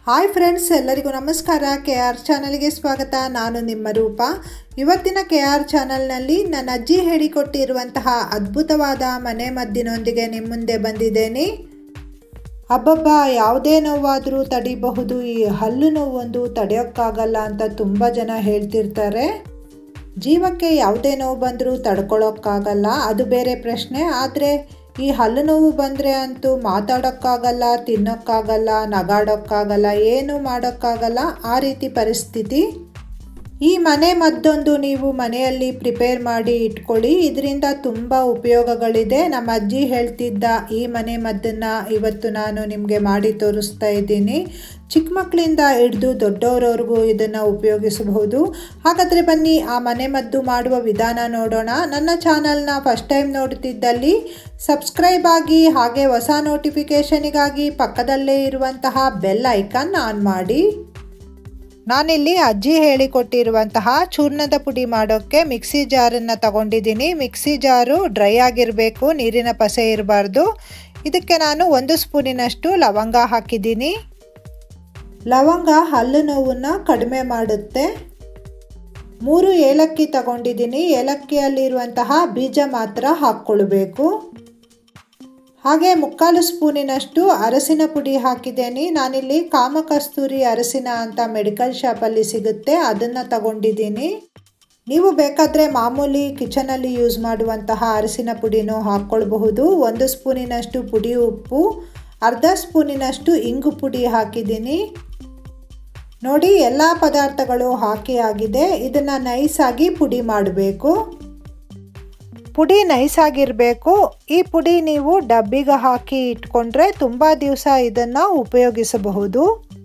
hi friends ಎಲ್ಲರಿಗೂ ನಮಸ್ಕಾರ K R ಚಾನಲ್ಗೆ ಸ್ವಾಗತ ನಾನು ನಿಮ್ಮ ರೂಪ ಇವತ್ತಿನ ಕೆ ಆರ್ ಚಾನಲ್ನಲ್ಲಿ ನನ್ನ ಅಜ್ಜಿ ಹೇಳಿಕೊಟ್ಟಿರುವಂತಹ ಅದ್ಭುತವಾದ ಮನೆ ಮದ್ದಿನೊಂದಿಗೆ ನಿಮ್ಮ ಮುಂದೆ ಬಂದಿದ್ದೇನೆ ಅಬ್ಬಬ್ಬ ಯಾವುದೇ ನೋವಾದರೂ ತಡಿಬಹುದು ಈ ಹಲ್ಲು ನೋವೊಂದು ತಡೆಯೋಕ್ಕಾಗಲ್ಲ ಅಂತ ತುಂಬ ಜನ ಹೇಳ್ತಿರ್ತಾರೆ ಜೀವಕ್ಕೆ ಯಾವುದೇ ನೋವು ಬಂದರೂ ತಡ್ಕೊಳ್ಳೋಕ್ಕಾಗಲ್ಲ ಅದು ಬೇರೆ ಪ್ರಶ್ನೆ ಆದರೆ ಈ ಹಲ್ಲು ನೋವು ಬಂದರೆ ಅಂತೂ ಮಾತಾಡೋಕ್ಕಾಗಲ್ಲ ತಿನ್ನೋಕ್ಕಾಗಲ್ಲ ನಗಾಡೋಕ್ಕಾಗಲ್ಲ ಏನೂ ಮಾಡೋಕ್ಕಾಗಲ್ಲ ಆ ರೀತಿ ಪರಿಸ್ಥಿತಿ ಈ ಮನೆ ಮದ್ದೊಂದು ನೀವು ಮನೆಯಲ್ಲಿ ಪ್ರಿಪೇರ್ ಮಾಡಿ ಇಟ್ಕೊಳ್ಳಿ ಇದರಿಂದ ತುಂಬ ಉಪಯೋಗಗಳಿದೆ ನಮ್ಮ ಅಜ್ಜಿ ಹೇಳ್ತಿದ್ದ ಈ ಮನೆ ಮದ್ದನ್ನು ಇವತ್ತು ನಾನು ನಿಮಗೆ ಮಾಡಿ ತೋರಿಸ್ತಾ ಇದ್ದೀನಿ ಚಿಕ್ಕ ಮಕ್ಕಳಿಂದ ಹಿಡಿದು ದೊಡ್ಡವರವ್ರಿಗೂ ಇದನ್ನು ಉಪಯೋಗಿಸಬಹುದು ಹಾಗಾದರೆ ಬನ್ನಿ ಆ ಮನೆ ಮದ್ದು ಮಾಡುವ ವಿಧಾನ ನೋಡೋಣ ನನ್ನ ಚಾನಲ್ನ ಫಸ್ಟ್ ಟೈಮ್ ನೋಡ್ತಿದ್ದಲ್ಲಿ ಸಬ್ಸ್ಕ್ರೈಬ್ ಆಗಿ ಹಾಗೆ ಹೊಸ ನೋಟಿಫಿಕೇಷನಿಗಾಗಿ ಪಕ್ಕದಲ್ಲೇ ಇರುವಂತಹ ಬೆಲ್ ಐಕಾನ್ ಆನ್ ಮಾಡಿ ನಾನಿಲ್ಲಿ ಅಜ್ಜಿ ಹೇಳಿಕೊಟ್ಟಿರುವಂತಹ ಚೂರ್ಣದ ಪುಡಿ ಮಾಡೋಕ್ಕೆ ಮಿಕ್ಸಿ ಜಾರನ್ನು ತಗೊಂಡಿದ್ದೀನಿ ಮಿಕ್ಸಿ ಜಾರು ಡ್ರೈ ಆಗಿರಬೇಕು ನೀರಿನ ಪಸೆ ಇರಬಾರ್ದು ಇದಕ್ಕೆ ನಾನು ಒಂದು ಸ್ಪೂನಿನಷ್ಟು ಲವಂಗ ಹಾಕಿದ್ದೀನಿ ಲವಂಗ ಹಲ್ಲು ನೋವನ್ನು ಕಡಿಮೆ ಮಾಡುತ್ತೆ ಮೂರು ಏಲಕ್ಕಿ ತಗೊಂಡಿದ್ದೀನಿ ಏಲಕ್ಕಿಯಲ್ಲಿರುವಂತಹ ಬೀಜ ಮಾತ್ರ ಹಾಕ್ಕೊಳ್ಬೇಕು ಹಾಗೆ ಮುಕ್ಕಾಲು ಸ್ಪೂನಿನಷ್ಟು ಅರಸಿನ ಪುಡಿ ಹಾಕಿದ್ದೇನೆ ನಾನಿಲ್ಲಿ ಕಾಮಕಸ್ತೂರಿ ಅರಸಿನ ಅಂತ ಮೆಡಿಕಲ್ ಶಾಪಲ್ಲಿ ಸಿಗುತ್ತೆ ಅದನ್ನು ತಗೊಂಡಿದ್ದೀನಿ ನೀವು ಬೇಕಾದರೆ ಮಾಮೂಲಿ ಕಿಚನಲ್ಲಿ ಯೂಸ್ ಮಾಡುವಂತಹ ಅರಸಿನ ಪುಡಿನೂ ಹಾಕ್ಕೊಳ್ಬಹುದು ಒಂದು ಸ್ಪೂನಿನಷ್ಟು ಪುಡಿ ಉಪ್ಪು ಅರ್ಧ ಸ್ಪೂನಿನಷ್ಟು ಇಂಗು ಪುಡಿ ಹಾಕಿದ್ದೀನಿ ನೋಡಿ ಎಲ್ಲ ಪದಾರ್ಥಗಳು ಹಾಕಿ ಆಗಿದೆ ಇದನ್ನು ನೈಸಾಗಿ ಪುಡಿ ಮಾಡಬೇಕು ಪುಡಿ ನೈಸಾಗಿರಬೇಕು ಈ ಪುಡಿ ನೀವು ಡಬ್ಬಿಗೆ ಹಾಕಿ ಇಟ್ಕೊಂಡ್ರೆ ತುಂಬ ದಿವಸ ಇದನ್ನು ಉಪಯೋಗಿಸಬಹುದು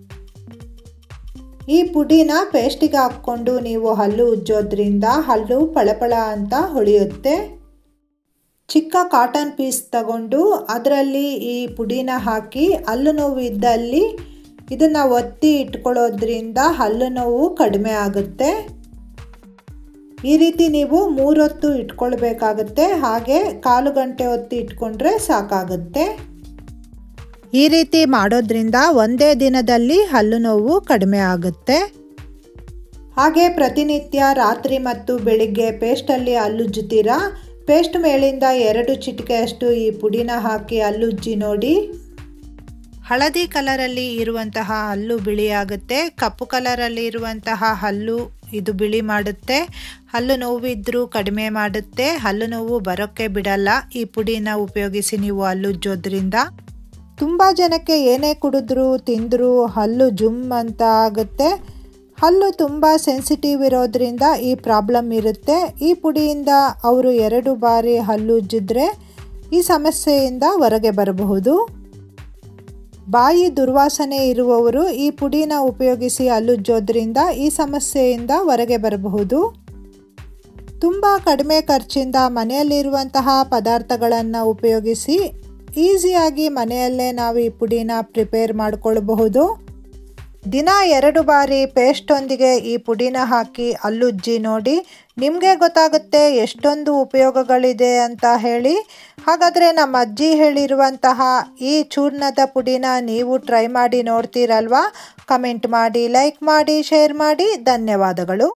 ಈ ಪುಡಿನ ಪೇಸ್ಟಿಗೆ ಹಾಕ್ಕೊಂಡು ನೀವು ಹಲ್ಲು ಉಜ್ಜೋದ್ರಿಂದ ಹಲ್ಲು ಪಳಪಳ ಅಂತ ಹೊಳೆಯುತ್ತೆ ಚಿಕ್ಕ ಕಾಟನ್ ಪೀಸ್ ತಗೊಂಡು ಅದರಲ್ಲಿ ಈ ಪುಡಿನ ಹಾಕಿ ಹಲ್ಲು ನೋವು ಇದ್ದಲ್ಲಿ ಇದನ್ನು ಒತ್ತಿ ಇಟ್ಕೊಳ್ಳೋದ್ರಿಂದ ಹಲ್ಲು ನೋವು ಕಡಿಮೆ ಆಗುತ್ತೆ ಈ ರೀತಿ ನೀವು ಮೂರೊತ್ತು ಇಟ್ಕೊಳ್ಬೇಕಾಗುತ್ತೆ ಹಾಗೆ ಕಾಲು ಗಂಟೆ ಹೊತ್ತು ಇಟ್ಕೊಂಡ್ರೆ ಸಾಕಾಗುತ್ತೆ ಈ ರೀತಿ ಮಾಡೋದ್ರಿಂದ ಒಂದೇ ದಿನದಲ್ಲಿ ಹಲ್ಲು ನೋವು ಕಡಿಮೆ ಆಗುತ್ತೆ ಹಾಗೆ ಪ್ರತಿನಿತ್ಯ ರಾತ್ರಿ ಮತ್ತು ಬೆಳಿಗ್ಗೆ ಪೇಸ್ಟಲ್ಲಿ ಹಲ್ಲುಜ್ಜುತ್ತೀರಾ ಪೇಸ್ಟ್ ಮೇಲಿಂದ ಎರಡು ಚಿಟಿಕೆಯಷ್ಟು ಈ ಪುಡಿನ ಹಾಕಿ ಹಲ್ಲುಜ್ಜಿ ನೋಡಿ ಹಳದಿ ಕಲರಲ್ಲಿ ಇರುವಂತಹ ಹಲ್ಲು ಬಿಳಿಯಾಗುತ್ತೆ ಕಪ್ಪು ಕಲರಲ್ಲಿ ಇರುವಂತಹ ಹಲ್ಲು ಇದು ಬಿಳಿ ಮಾಡುತ್ತೆ ಹಲ್ಲು ನೋವಿದ್ರೂ ಕಡಿಮೆ ಮಾಡುತ್ತೆ ಹಲ್ಲು ನೋವು ಬರೋಕ್ಕೆ ಬಿಡಲ್ಲ ಈ ಪುಡಿನ ಉಪಯೋಗಿಸಿ ನೀವು ಹಲ್ಲುಜ್ಜೋದ್ರಿಂದ ತುಂಬ ಜನಕ್ಕೆ ಏನೇ ಕುಡಿದ್ರೂ ತಿಂದರೂ ಹಲ್ಲು ಜುಮ್ ಅಂತ ಆಗುತ್ತೆ ಹಲ್ಲು ತುಂಬ ಸೆನ್ಸಿಟಿವ್ ಇರೋದ್ರಿಂದ ಈ ಪ್ರಾಬ್ಲಮ್ ಇರುತ್ತೆ ಈ ಪುಡಿಯಿಂದ ಅವರು ಎರಡು ಬಾರಿ ಹಲ್ಲುಜ್ಜಿದ್ರೆ ಈ ಸಮಸ್ಯೆಯಿಂದ ಹೊರಗೆ ಬರಬಹುದು ಬಾಯಿ ದುರ್ವಾಸನೆ ಇರುವವರು ಈ ಪುಡಿನ ಉಪಯೋಗಿಸಿ ಹಲ್ಲುಜ್ಜೋದ್ರಿಂದ ಈ ಸಮಸ್ಯೆಯಿಂದ ಹೊರಗೆ ಬರಬಹುದು ತುಂಬ ಕಡಿಮೆ ಖರ್ಚಿಂದ ಮನೆಯಲ್ಲಿರುವಂತಹ ಪದಾರ್ಥಗಳನ್ನು ಉಪಯೋಗಿಸಿ ಈಸಿಯಾಗಿ ಮನೆಯಲ್ಲೇ ನಾವು ಈ ಪುಡಿನ ಪ್ರಿಪೇರ್ ಮಾಡಿಕೊಳ್ಳಬಹುದು ದಿನ ಎರಡು ಬಾರಿ ಪೇಸ್ಟೊಂದಿಗೆ ಈ ಪುಡಿನ ಹಾಕಿ ಹಲ್ಲುಜ್ಜಿ ನೋಡಿ ನಿಮಗೆ ಗೊತ್ತಾಗುತ್ತೆ ಎಷ್ಟೊಂದು ಉಪಯೋಗಗಳಿದೆ ಅಂತ ಹೇಳಿ ಹಾಗಾದರೆ ನಮ್ಮ ಅಜ್ಜಿ ಹೇಳಿರುವಂತಹ ಈ ಚೂರ್ಣದ ಪುಡಿನ ನೀವು ಟ್ರೈ ಮಾಡಿ ನೋಡ್ತೀರಲ್ವಾ ಕಮೆಂಟ್ ಮಾಡಿ ಲೈಕ್ ಮಾಡಿ ಶೇರ್ ಮಾಡಿ ಧನ್ಯವಾದಗಳು